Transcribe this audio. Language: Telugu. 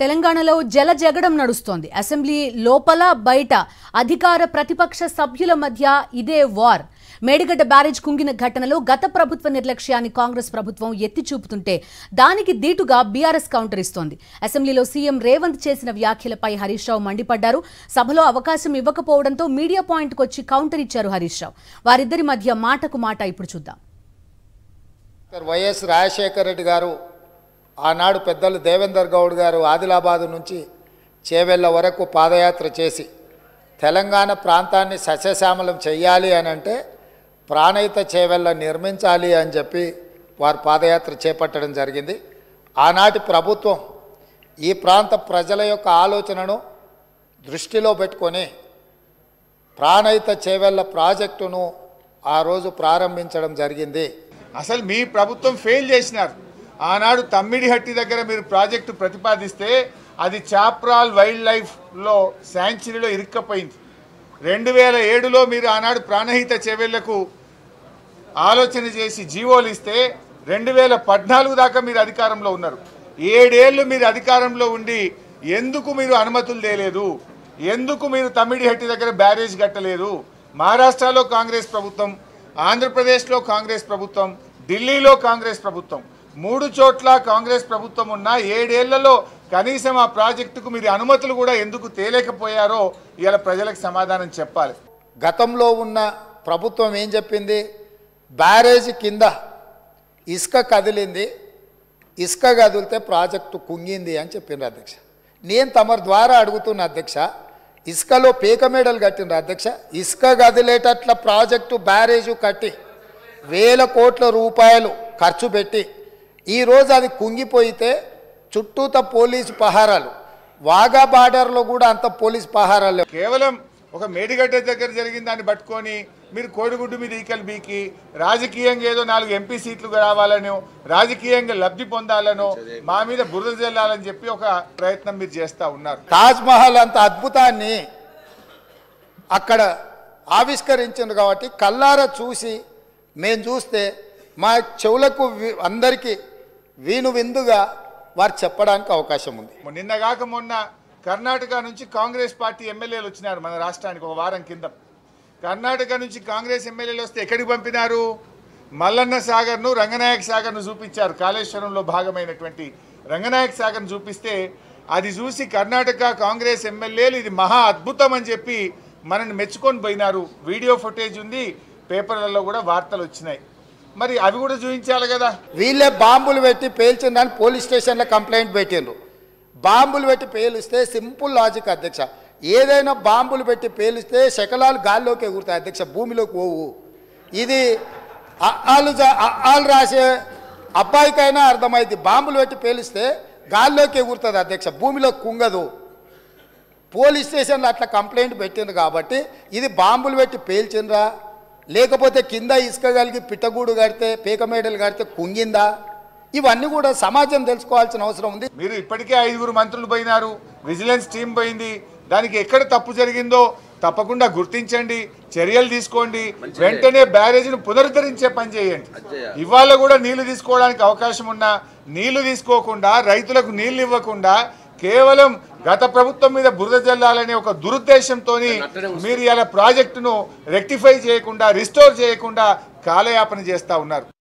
తెలంగాణలో జల జగడం నడుస్తోంది అసెంబ్లీ లోపల బయట అధికార ప్రతిపక్ష సభ్యుల మధ్య ఇదే వార్ మేడిగడ్డ బ్యారేజ్ కుంగిన ఘటనలో గత ప్రభుత్వ నిర్లక్ష్యాన్ని కాంగ్రెస్ ప్రభుత్వం ఎత్తి చూపుతుంటే దానికి దీటుగా బీఆర్ఎస్ కౌంటర్ ఇస్తోంది అసెంబ్లీలో సీఎం రేవంత్ చేసిన వ్యాఖ్యలపై హరీష్ రావు మండిపడ్డారు సభలో అవకాశం ఇవ్వకపోవడంతో మీడియా పాయింట్కు వచ్చి కౌంటర్ ఇచ్చారు హరీష్ రావు వారిద్దరి మధ్య మాటకు మాట ఇప్పుడు చూద్దాం డాక్టర్ వైఎస్ రాజశేఖర రెడ్డి గారు ఆనాడు పెద్దలు దేవేందర్ గౌడ్ గారు ఆదిలాబాదు నుంచి చేవెళ్ళ వరకు పాదయాత్ర చేసి తెలంగాణ ప్రాంతాన్ని సస్యశ్యామలం చెయ్యాలి అని అంటే ప్రాణహిత చేవెళ్ళ నిర్మించాలి అని చెప్పి వారు పాదయాత్ర చేపట్టడం జరిగింది ఆనాటి ప్రభుత్వం ఈ ప్రాంత ప్రజల యొక్క ఆలోచనను దృష్టిలో పెట్టుకొని ప్రాణహిత చేవెళ్ళ ప్రాజెక్టును ఆ రోజు ప్రారంభించడం జరిగింది అసలు మీ ప్రభుత్వం ఫెయిల్ చేసినారు ఆనాడు తమ్మిడిహట్టి దగ్గర మీరు ప్రాజెక్టు ప్రతిపాదిస్తే అది చాప్రాల్ వైల్డ్ లైఫ్లో శాంచురీలో ఇరుక్కపోయింది రెండు వేల ఏడులో మీరు ఆనాడు ప్రాణహిత చెవెళ్లకు ఆలోచన చేసి జీవోలు ఇస్తే రెండు వేల పద్నాలుగు దాకా మీరు అధికారంలో ఉన్నారు ఏడేళ్ళు మీరు అధికారంలో ఉండి ఎందుకు మీరు అనుమతులు తేలేదు ఎందుకు మీరు తమ్మిడిహట్టి దగ్గర బ్యారేజ్ కట్టలేదు మహారాష్ట్రలో కాంగ్రెస్ ప్రభుత్వం ఆంధ్రప్రదేశ్లో కాంగ్రెస్ ప్రభుత్వం ఢిల్లీలో కాంగ్రెస్ ప్రభుత్వం మూడు చోట్ల కాంగ్రెస్ ప్రభుత్వం ఉన్న ఏడేళ్లలో కనీసం ఆ ప్రాజెక్టుకు మీరు అనుమతులు కూడా ఎందుకు తేలేకపోయారో ఇవాళ ప్రజలకు సమాధానం చెప్పాలి గతంలో ఉన్న ప్రభుత్వం ఏం చెప్పింది బ్యారేజ్ కింద ఇసుక కదిలింది ఇసుక కదిలితే ప్రాజెక్టు కుంగింది అని చెప్పిండ్రు అధ్యక్ష నేను తమరి ద్వారా అడుగుతున్న అధ్యక్ష ఇసుకలో పీక మేడలు కట్టిండ్రు అధ్యక్ష ఇసుక కదిలేటట్ల ప్రాజెక్టు బ్యారేజు కట్టి వేల కోట్ల రూపాయలు ఖర్చు పెట్టి ఈరోజు అది కుంగిపోయితే చుట్టూత పోలీసు పహారాలు వాగా బార్డర్లో కూడా అంత పోలీసు పహారాలు లేవు. కేవలం ఒక మేడిగడ్డ దగ్గర జరిగిన దాన్ని పట్టుకొని మీరు కోడిగుడ్డు మీద ఈకలు బీకి రాజకీయంగా ఏదో నాలుగు ఎంపీ సీట్లు రావాలనో రాజకీయంగా లబ్ధి పొందాలనో మా మీద బురద జల్లాలని చెప్పి ఒక ప్రయత్నం మీరు చేస్తా ఉన్నారు తాజ్ మహల్ అంత అద్భుతాన్ని అక్కడ ఆవిష్కరించింది కాబట్టి కల్లారా చూసి మేము చూస్తే మా చెవులకు వి- అందరికీ వీణు విందుగా వారు చెప్పడానికి అవకాశం ఉంది నిన్నగాక మొన్న కర్ణాటక నుంచి కాంగ్రెస్ పార్టీ ఎమ్మెల్యేలు వచ్చినారు మన రాష్ట్రానికి ఒక వారం కింద కర్ణాటక నుంచి కాంగ్రెస్ ఎమ్మెల్యేలు వస్తే ఎక్కడికి పంపినారు మల్లన్న సాగర్ను రంగనాయక సాగర్ను చూపించారు కాళేశ్వరంలో భాగమైనటువంటి రంగనాయక సాగర్ను చూపిస్తే అది చూసి కర్ణాటక కాంగ్రెస్ ఎమ్మెల్యేలు ఇది మహా అద్భుతం అని చెప్పి మనల్ని మెచ్చుకొని పోయినారు వీడియో ఫుటేజ్ ఉంది పేపర్లలో కూడా వార్తలు వచ్చినాయి మరి అవి కూడా చూపించాలి కదా వీళ్ళే బాంబులు పెట్టి పేల్చిందని పోలీస్ స్టేషన్లో కంప్లైంట్ పెట్టిండ్రు బాంబులు పెట్టి పేలిస్తే సింపుల్ లాజిక్ అధ్యక్ష ఏదైనా బాంబులు పెట్టి పేలిస్తే శకలాలు గాల్లోకి ఎగురుతాయి అధ్యక్ష భూమిలోకి పోవు ఇది అళ్ళు అళ్ళు రాసే అబ్బాయికైనా అర్థమైంది బాంబులు పెట్టి పేలిస్తే గాల్లోకి ఎగురుతుంది అధ్యక్ష భూమిలో కుంగదు పోలీస్ స్టేషన్లో అట్లా కంప్లైంట్ పెట్టిండ్రు కాబట్టి ఇది బాంబులు పెట్టి పేల్చిండ్రా లేకపోతే కింద ఇసుక కలిగి పిట్టగూడు కడితే పీకమేడలు కడితే కుంగిందా ఇవన్నీ కూడా సమాజం తెలుసుకోవాల్సిన అవసరం ఉంది మీరు ఇప్పటికే ఐదుగురు మంత్రులు పోయినారు విజిలెన్స్ టీం పోయింది దానికి ఎక్కడ తప్పు జరిగిందో తప్పకుండా గుర్తించండి చర్యలు తీసుకోండి వెంటనే బ్యారేజీని పునరుద్ధరించే పని చేయండి ఇవాళ కూడా నీళ్లు తీసుకోవడానికి అవకాశం ఉన్నా నీళ్లు తీసుకోకుండా రైతులకు నీళ్లు ఇవ్వకుండా కేవలం గత ప్రభుత్వం మీద బురద జల్లాలనే ఒక దురుద్దేశంతో మీరు ఇలా ప్రాజెక్టును రెక్టిఫై చేయకుండా రిస్టోర్ చేయకుండా కాలయాపన చేస్తా ఉన్నారు